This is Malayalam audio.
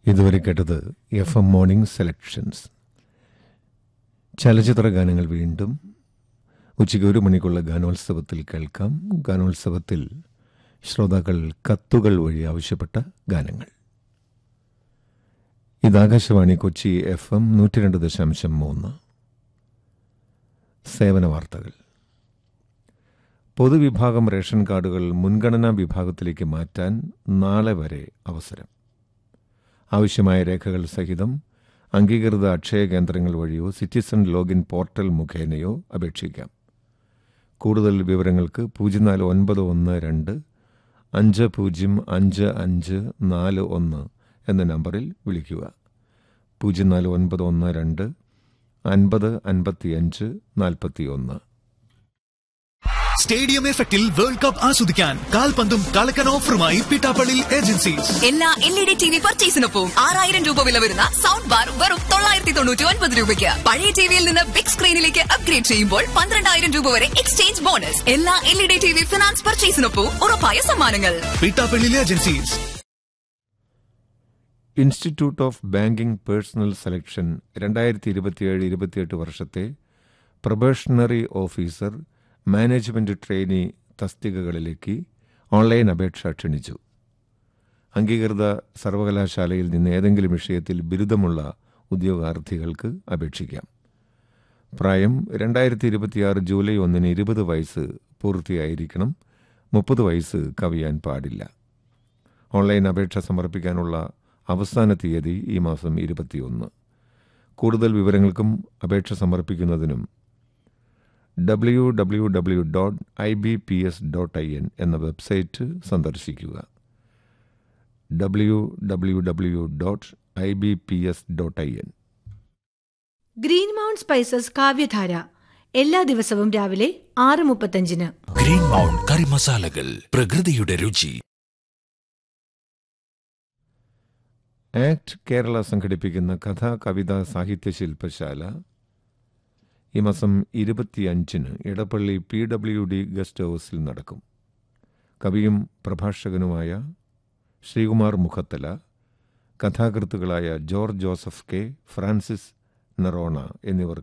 ഇതുവരെ കേട്ടത് എഫ് എം മോർണിംഗ് സെലക്ഷൻസ് ചലച്ചിത്ര ഗാനങ്ങൾ വീണ്ടും ഉച്ചയ്ക്ക് ഒരു മണിക്കുള്ള ഗാനോത്സവത്തിൽ കേൾക്കാം ഗാനോത്സവത്തിൽ ശ്രോതാക്കൾ കത്തുകൾ വഴി ആവശ്യപ്പെട്ട ഗാനങ്ങൾ ഇത് ആകാശവാണി കൊച്ചി എഫ് എം നൂറ്റി രണ്ട് ദശാംശം മൂന്ന് സേവന വാർത്തകൾ പൊതുവിഭാഗം റേഷൻ കാർഡുകൾ മുൻഗണനാ വിഭാഗത്തിലേക്ക് മാറ്റാൻ നാളെ വരെ അവസരം ആവശ്യമായ രേഖകൾ സഹിതം അംഗീകൃത അക്ഷയ കേന്ദ്രങ്ങൾ വഴിയോ സിറ്റിസൺ ലോഗിൻ പോർട്ടൽ മുഖേനയോ അപേക്ഷിക്കാം കൂടുതൽ വിവരങ്ങൾക്ക് പൂജ്യം നാല് ഒൻപത് ഒന്ന് രണ്ട് അഞ്ച് പൂജ്യം അഞ്ച് അഞ്ച് നാല് ഒന്ന് എന്ന നമ്പറിൽ വിളിക്കുക പൂജ്യം നാല് ഒൻപത് ഒന്ന് രണ്ട് അൻപത് അൻപത്തിയഞ്ച് നാൽപ്പത്തി ഒന്ന് സ്റ്റേഡിയം എഫക്റ്റിൽ വേൾഡ് കപ്പ് ആസ്വദിക്കാൻ കാൽപന്തും കളക്കൻ ഓഫറുമായി പിട്ടാപ്പള്ളി ഏജൻസീസ് എല്ലാ L E D T V പർച്ചേസിനൊപ്പം ആറായിരം രൂപ വില വരുന്ന സൗണ്ട് ബാർ വെറും തൊള്ളായിരത്തി തൊണ്ണൂറ്റി ഒൻപത് രൂപയ്ക്ക് പഴയ ടിവിയിൽ നിന്ന് ബിഗ് സ്ക്രീനിലേക്ക് അപ്ഗ്രേഡ് ചെയ്യുമ്പോൾ പന്ത്രണ്ടായിരം രൂപ വരെ എക്സ്ചേഞ്ച് ബോണസ് എല്ലാ L E D T V finance പർച്ചേസിനൊപ്പം ഉറപ്പായ സമ്മാനങ്ങൾ Pittappally agencies institute of banking personnel selection രണ്ടായിരത്തി ഇരുപത്തിയേഴ് ഇരുപത്തിയെട്ട് വർഷത്തെ പ്രൊബേഷണറി ഓഫീസർ മാനേജ്മെന്റ് ട്രെയിനി തസ്തികകളിലേക്ക് ഓൺലൈൻ അപേക്ഷ ക്ഷണിച്ചു അംഗീകൃത സർവകലാശാലയിൽ നിന്ന് ഏതെങ്കിലും വിഷയത്തിൽ ബിരുദമുള്ള ഉദ്യോഗാർത്ഥികൾക്ക് അപേക്ഷിക്കാം പ്രായം രണ്ടായിരത്തി ഇരുപത്തിയാറ് ജൂലൈ ഒന്നിന് ഇരുപത് വയസ്സ് പൂർത്തിയായിരിക്കണം മുപ്പത് വയസ്സ് കവിയാൻ പാടില്ല ഓൺലൈൻ അപേക്ഷ സമർപ്പിക്കാനുള്ള അവസാന തീയതി ഈ മാസം ഇരുപത്തിയൊന്ന് കൂടുതൽ വിവരങ്ങൾക്കും അപേക്ഷ സമർപ്പിക്കുന്നതിനും W W W dot I B P S dot I N എന്ന വെബ്സൈറ്റ് സന്ദർശിക്കുക W W W dot I B P S dot I N green mount spices കാവ്യധാര എല്ലാ ദിവസവും രാവിലെ ആറ് മുപ്പത്തഞ്ചിന് ഗ്രീൻ മൗണ്ട് കറി മസാലകൾ പ്രകൃതിയുടെ രുചി ആക്ട് കേരള സംഘടിപ്പിക്കുന്ന കഥ കവിത സാഹിത്യ ശില്പശാല ഈ മാസം ഇരുപത്തിയഞ്ചിന് Edappally P W D guest ഹൗസിൽ നടക്കും കവിയും പ്രഭാഷകനുമായ ശ്രീകുമാർ മുഖത്തല കഥാകൃത്തുക്കളായ George Joseph K Francis Noronha എന്നിവർ